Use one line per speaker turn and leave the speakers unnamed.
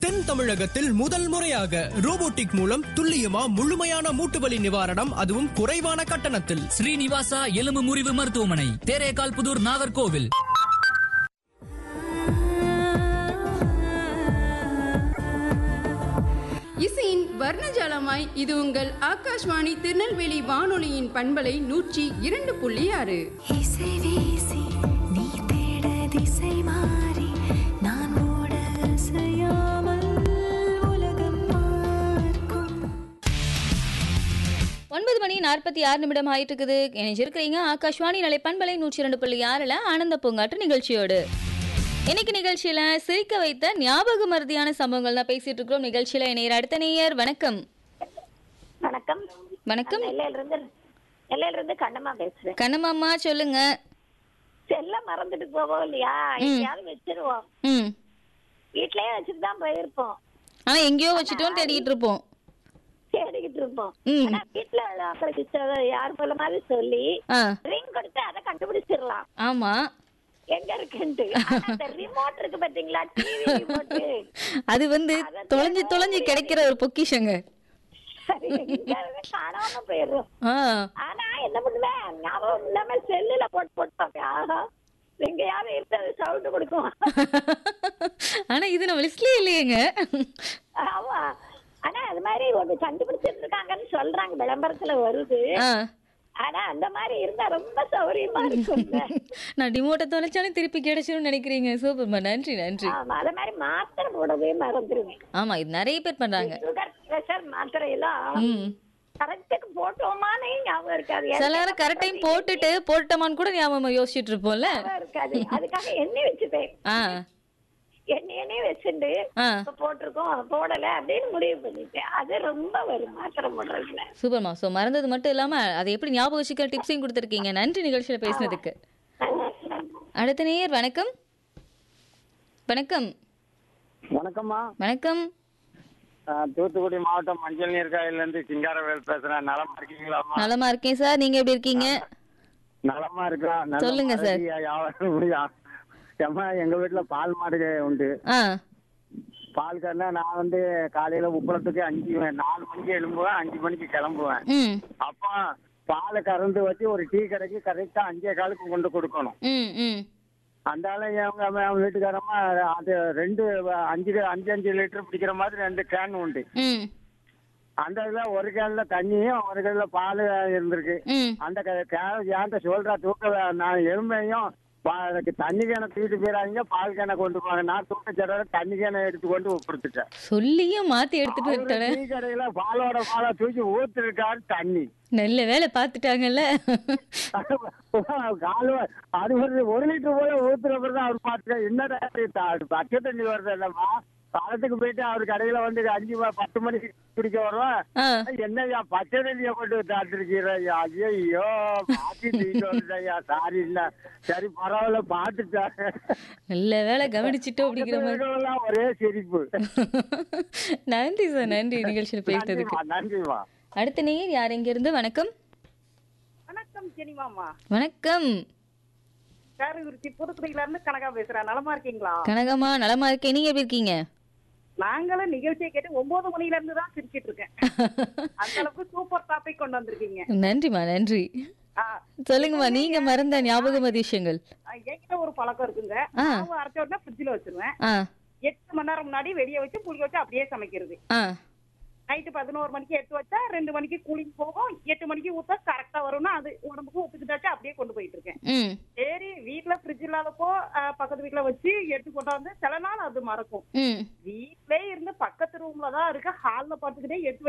தென் தமிழகத்தில் முதல் முறையாக ரோபோட்டிக் மூலம் துல்லியமா முழுமையான மூட்டுவலி நிவாரணம் அதுவும் குறைவான கட்டணத்தில்
ஸ்ரீனிவாசா எலும்பு முறிவு மருத்துவமனை தேரேகால் புதூர் நாகர்கோவில்
இசையின் வர்ணஜாலமாய் இது உங்கள் ஆகாஷ்வாணி திருநெல்வேலி வானொலியின் பண்பலை நூற்றி இரண்டு புள்ளி ஆறு
இசை வீசி நீ தேட திசை மாறி நான் ஓட அசையாமல் உலகம் பார்க்கும்
ஒன்பது மணி நாற்பத்தி ஆறு நிமிடம் ஆயிட்டு இருக்குது இணைஞ்சிருக்கிறீங்க ஆகாஷ்வாணி நிலை பண்பலை நூற்றி ரெண்டு புள்ளி ஆறுல ஆனந்த பூங்காற்று நிகழ்ச்சியோடு இன்னைக்கு நிகழ்ச்சியில சிரிக்க வைத்த ஞாபக மருதியான சம்பவங்கள் தான் பேசிட்டு இருக்கிறோம் நிகழ்ச்சியில இணையர் அடுத்த நேயர் வணக்கம்
வணக்கம்
வணக்கம்
நெல்லையில இருந்து நெல்லையில இருந்து கண்ணம்மா பேசுறேன்
கண்ணமாமா சொல்லுங்க
செல்ல மறந்துட்டு போவோம் இல்லையா எங்கேயாவது வச்சிருவோம்
ம்
வீட்லயே வச்சுட்டு தான் போயிருப்போம்
ஆனா எங்கேயோ வச்சுட்டோம் தேடிட்டு இருப்போம்
தேடிக்கிட்டு இருப்போம்
ம்.
ஆனா வீட்டுல உள்ளவங்களுக்கு சொ- யார் மூலமாவது சொல்லி
ஆ
ரிங் கொடுத்து அதை கண்டுபிடிச்சிடலாம்
ஆமா
எங்க இருக்குன்ட்டு ஆனா அந்த ரிமோட் இருக்கு பாத்தீங்களா டிவி ரிமோட்
அது வந்து தொலைஞ்சு தொலைஞ்சு கிடைக்கிற ஒரு பொக்கிஷங்க
காணாம போயிடுறோம்
ஆ
ஆனா என்ன பண்ணுவேன் ஞாபகம் இல்லாம செல்லுல போட்டு போட்டோம் ஆஹா எங்கேயாவது இருந்தது சவுண்ட் கொடுக்கும்
ஆனா இது நம்ம லிஸ்ட்லயே இல்லையேங்க
ஆமா ஆனா அது மாதிரி ஒண்ணு கண்டுபிடிச்சிட்டு இருக்காங்கன்னு சொல்றாங்க விளம்பரத்துல வருது
ஆ
ஆனா அந்த மாதிரி இருந்தா ரொம்ப சௌரியமா இருக்கும்ல
நான் டிமோட்டை தொலைச்சாலும் திருப்பி கிடைச்சிரும்னு நினைக்கிறீங்க சூப்பர்மா நன்றி நன்றி
ஆமா அத மாதிரி மாத்திரை போடவே மறந்துருவேன்
ஆமா இது நிறைய பேர் பண்றாங்க
சுகர் பிரஷர் மாத்திரை எல்லாம்
ம்
கரெக்டுக்கு போட்டோமானே ஞாபகம் இருக்காது
சில நேரம் கரெக்ட் டைம் போட்டுட்டு போட்டோமான்னு கூட ஞாபகம் யோசிச்சுட்டு இருப்போம்ல
ஞாபகம் இருக்காது அதுக்காக எண்ணெய் வச்சுப்பேன்
ஆ
எண்ணெய் எண்ணெய் வச்சுட்டு
ஆ
இப்ப போட்டிருக்கோம் போடல அப்படின்னு முடிவு பண்ணிட்டேன் அது ரொம்ப வரும் மாத்திரை போடுறதுல
சூப்பர்மா ஸோ மறந்தது மட்டும் இல்லாம அதை எப்படி ஞாபகம் வச்சுக்க டிப்ஸையும் கொடுத்துருக்கீங்க நன்றி நிகழ்ச்சியில பேசினதுக்கு அடுத்த நேயர் வணக்கம் வணக்கம்
வணக்கம்மா
வணக்கம்
ஆஹ் தூத்துக்குடி மாவட்டம் மஞ்சள் நீர் காயிலிருந்து சிங்காரவேல் பேசுறேன் நலமா இருக்கீங்களாம்மா
நலமா இருக்கேன் சார் நீங்க எப்படி இருக்கீங்க
நலமா இருக்கிறோம் நல்ல
சொல்லுங்க சார்.
மறதியா வியாபாரம் முடியும். ஏம்மா எங்க வீட்டுல பால் மாடு உண்டு
ஆ
பால் கறந்தா நான் வந்து காலையில உப்பளத்துக்கு அஞ்சு நாலு மணிக்கு எழும்புவேன் அஞ்சு மணிக்கு கிளம்புவேன்
ம்
அப்போ பாலை கறந்து வச்சு ஒரு டீ கடைக்கு கரெக்டா அஞ்சே காலுக்கு கொண்டு கொடுக்கணும்
ம் ம்
அந்த ஆளு அவங்க அவங்க வீட்டுக்காரம்மா அது ரெண்டு அஞ்சு அஞ்சு அஞ்சு லிட்டர் பிடிக்கிற மாதிரி ரெண்டு கேன் உண்டு
ம்
அந்த இதுல ஒரு கேன்ல தண்ணியும் ஒரு கேன்ல பால் இருந்திருக்கு
ம்
அந்த க- கே- ஏன்ட்ட சொல்றா தூக்க வே- நான் எருமையும் பா- எனக்கு தண்ணி கேனை தூக்கிட்டு போயிடாதீங்க பால் கேனை கொண்டு போங்க நான் தூக்க தடவை தண்ணி கேனை எடுத்து கொண்டு கொடுத்துட்டேன்
சொல்லியும் மாத்தி எடுத்துட்டு
அவரு
வந்துட்டேன்
டீ கடையில பாலோட பாலை தூக்கி ஊத்துருக்காரு தண்ணி
நல்ல வேலை பார்த்துட்டாங்கல்ல
காலு அது ஒரு ஒரு லிட்டர் போல ஊத்துற பிறகு தான் அவர் பார்த்துக்க என்னடா இது த- பச்சை தண்ணி வருது இல்லம்மா காலத்துக்கு போயிட்டு அவர் கடையில வந்து அஞ்சு ம- பத்து மணிக்கு குடிக்க வரோம்
ஆ
என்னய்யா பச்சை தண்ணியை கொண்டு தாத்திருக்கீரையா ஐயோ மாத்தி தூக்கிட்டு வந்துட்டய்யா சாரி இல்ல சரி பரவாயில்ல பாத்துட்டாங்க
நல்ல வேலை கவனிச்சிட்டோம் அப்படிங்கிற மாதிரி
இருக்கிறவங்கெல்லாம் ஒரே சிரிப்பு
நன்றி சார் நன்றி நிகழ்ச்சியில் பேசினதுக்கு
நன்றிம்மா நன்றிம்மா
அடுத்த நேயர் யார் இங்க இருந்து வணக்கம்
வணக்கம் சினிமாமா
வணக்கம்
காரகுறிச்சி புதுக்குடியில இருந்து கனகா பேசுறேன் நலமா இருக்கீங்களா
கனகம்மா நலமா இருக்கேன் நீங்க எப்படி இருக்கீங்க
நாங்களும் நிகழ்ச்சியை கேட்டு ஒன்பது மணில இருந்து தான் சிரிச்சிட்டு இருக்கேன் அந்த அளவுக்கு சூப்பர் டாபிக் கொண்டு வந்திருக்கீங்க
நன்றிம்மா நன்றி
ஆ,
சொல்லுங்கம்மா நீங்க மறந்த ஞாபகம் விஷயங்கள்
என்கிட்ட ஒரு பழக்கம் இருக்குங்க
ஆ.
மாவு அரைச்ச உடனே ஃப்ரிட்ஜில் வச்சிருவேன்
ஆ
எட்டு மணி நேரம் முன்னாடி வெளியே வச்சு புளி வச்சு அப்படியே சமைக்கிறது
ஆ
நைட்டு பதினோரு மணிக்கு எடுத்து வச்சா ரெண்டு மணிக்கு கூலிங் போகும் எட்டு மணிக்கு ஊத்தா கரெக்டா வரும்னா அது உடம்புக்கு ஒத்துக்கிட்டாச்சு அப்படியே கொண்டு போயிட்டு இருக்கேன்
ம்
சரி வீட்ல ஃப்ரிட்ஜ் இல்லாதப்போ ஆ, பக்கத்து வீட்ல வச்சு எடுத்து கொண்டாந்து சில நாள் அது மறக்கும்
ம்
வீட்லயே இருந்து பக்கத்து ரூம்ல தான் இருக்கு ஹால்ல பாத்துக்கிட்டே எடுத்து